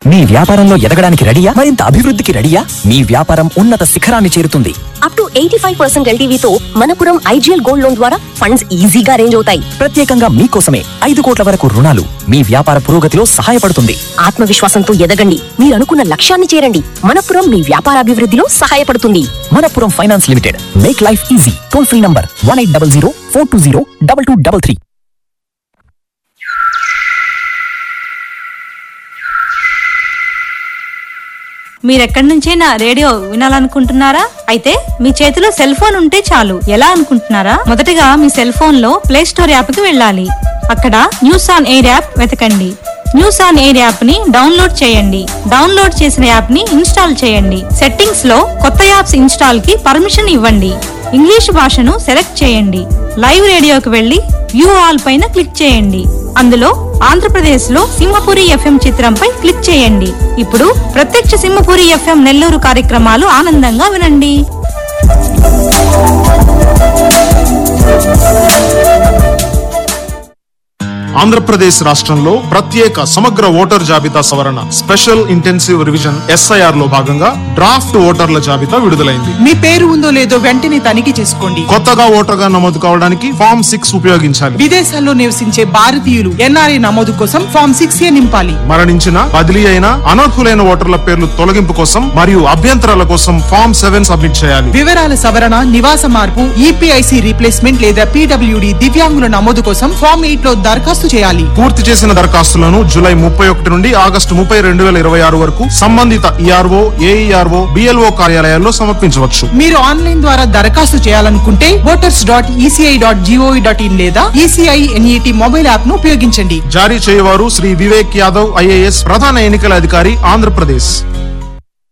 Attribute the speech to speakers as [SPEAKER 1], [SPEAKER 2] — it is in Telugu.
[SPEAKER 1] మీ వ్యాపారంలో ఎదగడానికి రెడీయా మరింత అభివృద్ధికి రెడీయా మీ వ్యాపారం ఉన్నత శిఖరాన్ని చేరుతుంది
[SPEAKER 2] up to eighty five percent ఎల్టీవీతో మనపురం ఐజీఎల్ గోల్డ్ లోన్ ద్వారా ఫండ్స్ ఈజీగా అరేంజ్ అవుతాయి
[SPEAKER 1] ప్రత్యేకంగా మీకోసమే ఐదు కోట్ల వరకు రుణాలు మీ వ్యాపార పురోగతిలో సహాయపడుతుంది
[SPEAKER 2] ఆత్మవిశ్వాసంతో ఎదగండి మీరు అనుకున్న లక్ష్యాన్ని చేరండి మనపురం మీ వ్యాపారాభివృద్ధిలో సహాయపడుతుంది
[SPEAKER 1] Manappuram finance limited make life easy toll free number one eight double zero four two zero double two double three
[SPEAKER 3] మీరెక్కడి నుంచైనా రేడియో వినాలనుకుంటున్నారా అయితే మీ చేతిలో సెల్ ఫోన్ ఉంటే చాలు ఎలా అనుకుంటున్నారా మొదటగా మీ సెల్ ఫోన్ లో ప్లే స్టోర్ యాప్ కి వెళ్ళాలి అక్కడ న్యూస్ ఆన్ ఎయిర్ యాప్ వెతకండి న్యూస్ ఆన్ ఎయిర్ యాప్ ని డౌన్లోడ్ చేయండి డౌన్లోడ్ చేసిన యాప్ ని ఇన్స్టాల్ చేయండి సెట్టింగ్స్ లో కొత్త యాప్స్ ఇన్స్టాల్ కి పర్మిషన్ ఇవ్వండి ఇంగ్లీష్ భాషను సెలెక్ట్ చేయండి లైవ్ రేడియోకి వెళ్లి వ్యూ ఆల్ పైన క్లిక్ చేయండి అందులో ఆంధ్రప్రదేశ్ లో సింహపురి ఎఫ్ఎం చిత్రంపై క్లిక్ చేయండి ఇప్పుడు ప్రత్యక్ష సింహపురి ఎఫ్ఎం నెల్లూరు కార్యక్రమాలు ఆనందంగా వినండి
[SPEAKER 4] ఆంధ్రప్రదేశ్ రాష్ట్రంలో ప్రత్యేక సమగ్ర ఓటర్ జాబితా సవరణ స్పెషల్ ఇంటెన్సివ్ రివిజన్ ఎస్ఐఆర్ లో భాగంగా డ్రాఫ్ట్ ఓటర్ల జాబితా విడుదలైంది
[SPEAKER 5] మీ పేరు ఉందో లేదో వెంటనే తనిఖీ చేసుకోండి
[SPEAKER 4] కొత్తగా ఓటర్గా నమోదు కావడానికి ఫామ్ సిక్స్ ఉపయోగించాలి
[SPEAKER 5] విదేశాల్లో నివసించే భారతీయులు ఎన్ఆర్ఐ నమోదు కోసం ఫామ్ సిక్స్ ఏ నింపాలి
[SPEAKER 4] మరణించిన బదిలీ అయిన అనర్హులైన ఓటర్ల పేర్లు తొలగింపు కోసం మరియు అభ్యంతరాల కోసం ఫామ్ సెవెన్ సబ్మిట్ చేయాలి
[SPEAKER 5] వివరాల సవరణ నివాస మార్పు ఈపీఐసి రీప్లేస్మెంట్ లేదా పీడబ్ల్యూడి దివ్యాంగుల నమోదు కోసం ఫామ్ ఎయిట్ లో దరఖాస్తు చేయాలి
[SPEAKER 4] పూర్తి చేసిన దరఖాస్తులను జూలై ముప్పై ఒకటి నుండి ఆగస్టు ముప్పై రెండు వేల ఇరవై ఆరు వరకు సంబంధిత ఈఆర్ఓ ఏఈఆర్ఓ బిఎల్ఓ కార్యాలయాల్లో సమర్పించవచ్చు
[SPEAKER 5] మీరు ఆన్లైన్ ద్వారా దరఖాస్తు చేయాలనుకుంటే voters dot ECI dot GOV dot IN లేదా ఈసీఐ ఎన్ఈటి మొబైల్ యాప్ ను ఉపయోగించండి
[SPEAKER 4] జారీ చేయవారు శ్రీ వివేక్ యాదవ్ ఐఏఎస్ ప్రధాన ఎన్నికల అధికారి ఆంధ్రప్రదేశ్